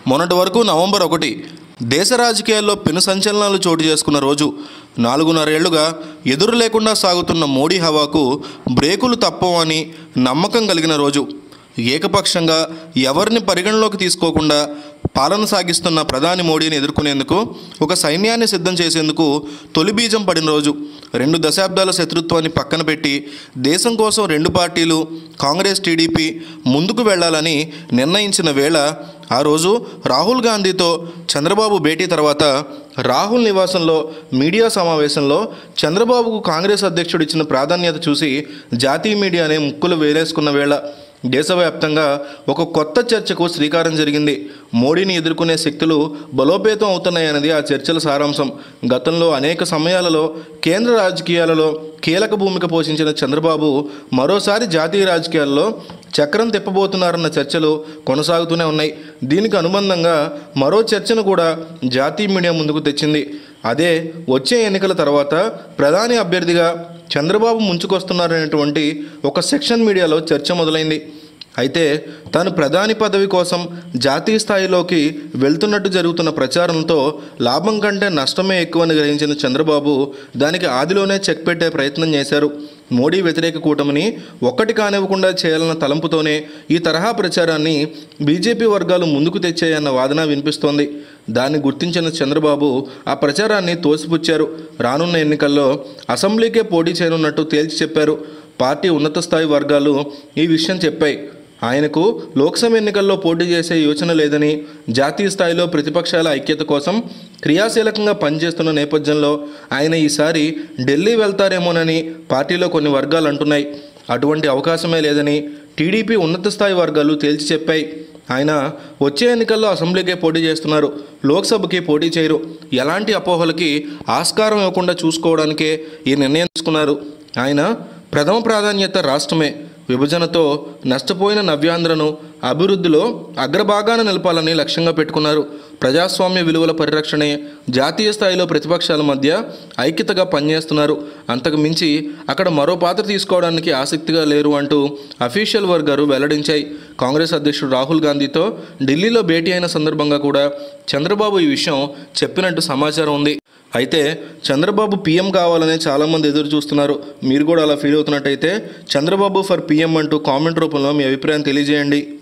మొన్నటి వరకు నవంబర్ ఒకటి దేశ రాజకీయాల్లో పెను సంచలనాలు చోటు చేసుకున్న రోజు నాలుగున్నరేళ్లుగా ఎదురు లేకుండా సాగుతున్న మోడీ హవాకు బ్రేకులు తప్పవని నమ్మకం కలిగిన రోజు ఏకపక్షంగా ఎవరిని పరిగణలోకి తీసుకోకుండా పాలన సాగిస్తున్న ప్రధాని మోడీని ఎదుర్కొనేందుకు ఒక సైన్యాన్ని సిద్ధం చేసేందుకు తొలి బీజం పడిన రోజు రెండు దశాబ్దాల శత్రుత్వాన్ని పక్కన పెట్టి దేశం కోసం రెండు పార్టీలు కాంగ్రెస్ టీడీపీ ముందుకు వెళ్లాలని నిర్ణయించిన వేళ ఆ రోజు రాహుల్ గాంధీతో చంద్రబాబు భేటీ తర్వాత రాహుల్ నివాసంలో మీడియా సమావేశంలో చంద్రబాబుకు కాంగ్రెస్ అధ్యక్షుడు ఇచ్చిన ప్రాధాన్యత చూసి జాతీయ మీడియానే ముక్కులు వేలేసుకున్న వేళ దేశవ్యాప్తంగా ఒక కొత్త చర్చకు శ్రీకారం జరిగింది మోడీని ఎదుర్కొనే శక్తులు బలోపేతం అవుతున్నాయన్నది ఆ చర్చల సారాంశం గతంలో అనేక సమయాలలో కేంద్ర రాజకీయాలలో కీలక భూమిక పోషించిన చంద్రబాబు మరోసారి జాతీయ రాజకీయాల్లో చక్రం తిప్పబోతున్నారన్న చర్చలు కొనసాగుతూనే ఉన్నాయి దీనికి అనుబంధంగా మరో చర్చను కూడా జాతీయ మీడియా ముందుకు తెచ్చింది అదే వచ్చే ఎన్నికల తర్వాత ప్రధాని అభ్యర్థిగా చంద్రబాబు ముంచుకొస్తున్నారనేటువంటి ఒక సెక్షన్ మీడియాలో చర్చ మొదలైంది అయితే తాను ప్రధాని పదవి కోసం జాతీయ స్థాయిలోకి వెళ్తున్నట్టు జరుగుతున్న ప్రచారంతో లాభం కంటే నష్టమే ఎక్కువని గ్రహించిన చంద్రబాబు దానికి ఆదిలోనే చెక్ పెట్టే ప్రయత్నం చేశారు మోడీ వ్యతిరేక కూటమిని ఒక్కటి కానివ్వకుండా చేయాలన్న తలంపుతోనే ఈ తరహా ప్రచారాన్ని బీజేపీ వర్గాలు ముందుకు తెచ్చాయన్న వాదన వినిపిస్తోంది దాన్ని గుర్తించిన చంద్రబాబు ఆ ప్రచారాన్ని తోసిపుచ్చారు రానున్న ఎన్నికల్లో అసెంబ్లీకే పోటీ చేయనున్నట్టు తేల్చి చెప్పారు పార్టీ ఉన్నత స్థాయి వర్గాలు ఈ విషయం చెప్పాయి ఆయనకు లోక్సభ ఎన్నికల్లో పోటీ చేసే యోచన లేదని జాతీయ స్థాయిలో ప్రతిపక్షాల ఐక్యత కోసం క్రియాశీలకంగా పనిచేస్తున్న నేపథ్యంలో ఆయన ఈసారి ఢిల్లీ వెళ్తారేమోనని పార్టీలో కొన్ని వర్గాలు అంటున్నాయి అటువంటి అవకాశమే లేదని టీడీపీ ఉన్నత స్థాయి వర్గాలు తేల్చి చెప్పాయి ఆయన వచ్చే ఎన్నికల్లో అసెంబ్లీకే పోటీ చేస్తున్నారు లోక్సభకి పోటీ చేయరు ఎలాంటి అపోహలకి ఆస్కారం ఇవ్వకుండా చూసుకోవడానికే ఈ నిర్ణయం తీసుకున్నారు ఆయన ప్రథమ ప్రాధాన్యత రాష్ట్రమే విభజనతో నష్టపోయిన నవ్యాంధ్రను అభివృద్ధిలో అగ్రభాగాన నిలపాలని లక్ష్యంగా పెట్టుకున్నారు ప్రజాస్వామ్య విలువల పరిరక్షణే జాతీయ స్థాయిలో ప్రతిపక్షాల మధ్య ఐక్యతగా పనిచేస్తున్నారు అంతకు మించి అక్కడ మరో పాత్ర తీసుకోవడానికి ఆసక్తిగా లేరు అంటూ అఫీషియల్ వర్గాలు వెల్లడించాయి కాంగ్రెస్ అధ్యక్షుడు రాహుల్ గాంధీతో ఢిల్లీలో భేటీ అయిన సందర్భంగా కూడా చంద్రబాబు ఈ విషయం చెప్పినట్టు సమాచారం ఉంది అయితే చంద్రబాబు పీఎం కావాలని చాలామంది ఎదురు చూస్తున్నారు మీరు కూడా అలా ఫీల్ అవుతున్నట్టయితే చంద్రబాబు ఫర్ పీఎం అంటూ కామెంట్ రూపంలో మీ అభిప్రాయం తెలియజేయండి